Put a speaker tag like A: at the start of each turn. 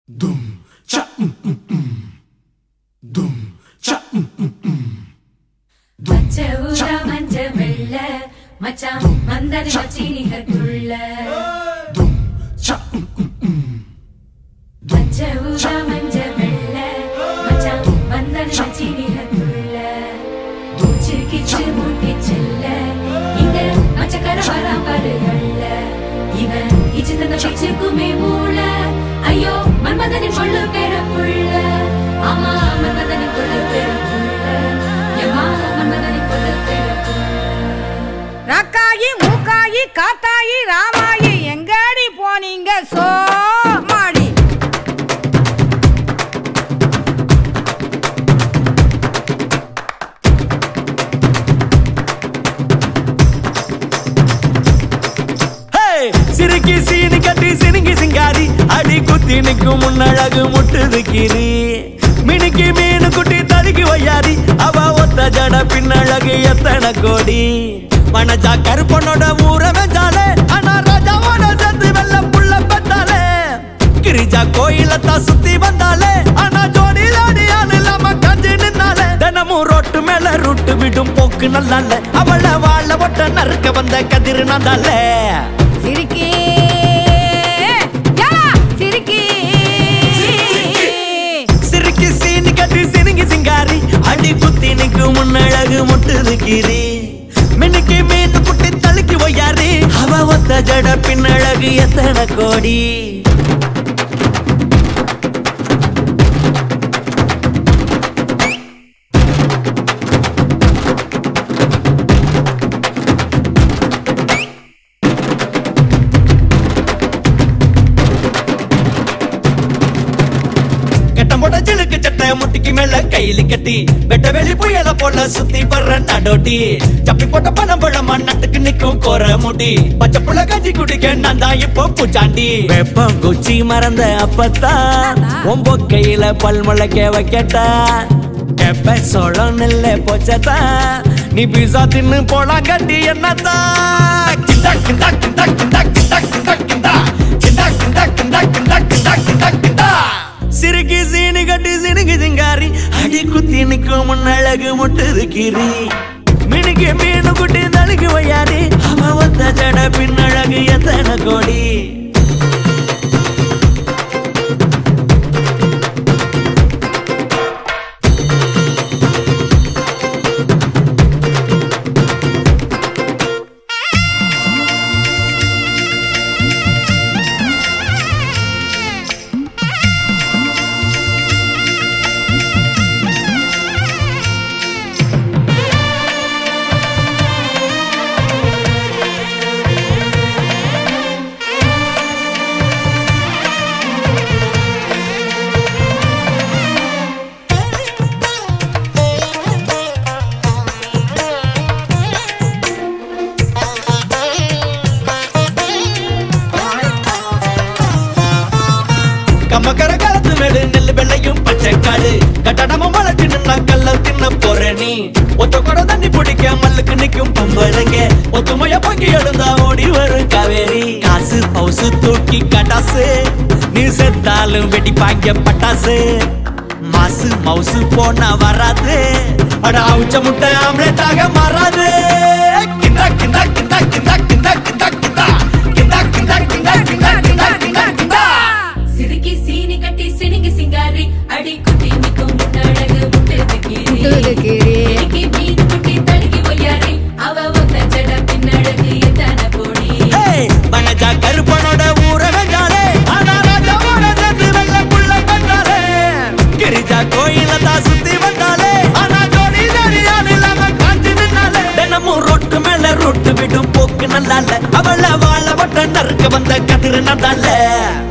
A: Dum cha mm mm mm. Dum cha mm mm mm.
B: பச்சை ஊதா மஞ்ச வெள்ள மச்சான் வந்தது மச்சீனிகர் துள்ள
A: Dum cha mm mm mm.
B: பச்சை ஊதா மஞ்ச வெள்ள மச்சான் வந்தது மச்சீனிகர் துள்ள மூச்சு கிச்சு மூட்டி செல்ல இங்க மச்சக்கர வராம்பரு அள்ள இவன் இச்சு தந்த பிச்சுக்குமே மூள ஐயோ மன்மதனின் கொள்ளு பேர புள்ள ஆமா மன்மதனின் கொள்ளு பேர புள்ள எம்மா மன்மதனின் கொள்ளு பேர புள்ள
C: ரக்காயி மூக்காயி காத்தாயி ராமாயி எங்கடி போனீங்க சோமாடி
D: ஹே! சிறுக்கி சீனி கட்டி சினுங்கி சிங்காரி அடி குத்தி நிற்கும் முன்னழகு முட்டுது கீரி மினுக்கி மீனு குட்டி தடுக்கி வையாரி அவ ஒத்த ஜட பின்னழகு எத்தனை கோடி மனஜா கருப்பனோட ஊர வெஞ்சாலே ஆனா ராஜாவோட சேர்த்து வெள்ள புள்ள பெத்தாலே கிரிஜா கோயிலத்தான் சுத்தி வந்தாலே ஆனா ஜோடி ஜோடி ஆள் இல்லாம கஞ்சி நின்னாலே தினமும் ரோட்டு மேல ரூட்டு விடும் போக்கு நல்லால அவள வாழ ஒட்ட நறுக்க வந்த கதிர் நந்தால
C: சிரிக்கி ஏலா, சிரிக்கி
D: சிறுக்கி சீனி கட்டி சினுங்கி சிங்காரி அடி குத்தி நிக்கு முன்னழகு முட்டுது கீரி மினுக்கி மீன் குட்டி தழுக்கி ஒய்யாரி அவ ஒத்த ஜட பின்னழகு எத்தனை கோடி கட்டம் போட்ட ஜிலுக்கு சட்டை முட்டிக்கு மேல கையில கட்டி வெட்ட வெளி புயல போல சுத்தி வர்ற நடோட்டி சப்பி போட்ட பணம் பழமா நட்டுக்கு நிக்கும் கோர முடி பச்சை புள்ள கஞ்சி குடிக்க நான் தான் இப்போ பூச்சாண்டி வெப்பம் குச்சி மறந்த அப்பத்தான் ஒம்போ கையில பல் முளைக்க வைக்கட்டா எப்ப சோளம் நெல்ல போச்சதா நீ பீசா தின்னு போலாம் கட்டி என்னத்தான் கிண்டா கிண்டா கிண்டா கிண்டா கிண்டா கிண்டா கிண்டா கிண்டா கிண்டா கிண்டா கிண்டா கிண்டா கிண்டா கிண்டா சிறுகி சீனி கட்டி சினுகி சிங்காரி அடி குத்தி நிக்கும் முன்னழகு முட்டுது கீரி மினுக்கு மீனு குட்டி தழுகி வையாரி அவ ஒத்த ஜட பின்னழகு எத்தனை கோடி கம்மக்கர காலத்து மேடு நெல்லு வெள்ளையும் பச்சை காடு கட்டடமும் வளர்ச்சி நின்னா கல்ல தின்ன போற நீ ஒத்த கூட தண்ணி பிடிக்க மல்லுக்கு நிக்கும் பொம்பளைங்க ஒத்துமைய பொங்கி எழுந்தா ஓடி வரும் காவேரி காசு பவுசு தூக்கி கட்டாசு நீ செத்தாலும் வெடிப்பாங்க பட்டாசு மாசு மவுசு போனா வராது அட அவுச்ச முட்டை ஆம்லெட்டாக மாறாது கிண்டா கிண்டா கிண்டா கிண்டா கிண்டா கிண்டா கிண்டா கிண்டா கிண்டா கிண்டா கிண்டா கிண்டா கிண்டா கிண்டா
B: சிறுக்கி சீனி கட்டி சினுங்கி சிங்காரி அடி குட்டி நிக்கும் முன்னழகு முட்டுது கீரி
C: முட்டுது கீரி.
B: எனக்கு மீன் குட்டி தடுக்கி ஒய்யாரி அவ ஒத்த ஜட பின்னழகு எத்தனை போடி
D: ஏய், வனஜா கருப்பனோட ஊர வெஞ்சாலே ஆனா ராஜாவோட சேர்ந்து வெள்ள புள்ள பெற்றாலே கிரிஜா கோயில தான் சுத்தி வந்தாலே ஆனா ஜோடி ஜோடி ஆள் இல்லாம காஞ்சி நின்னாலே தினமும் ரோட்டு மேல ரோட்டு விடும் போக்கு நல்லால அவள வாழ வட்ட நறுக்க வந்த கதிர் நந்தால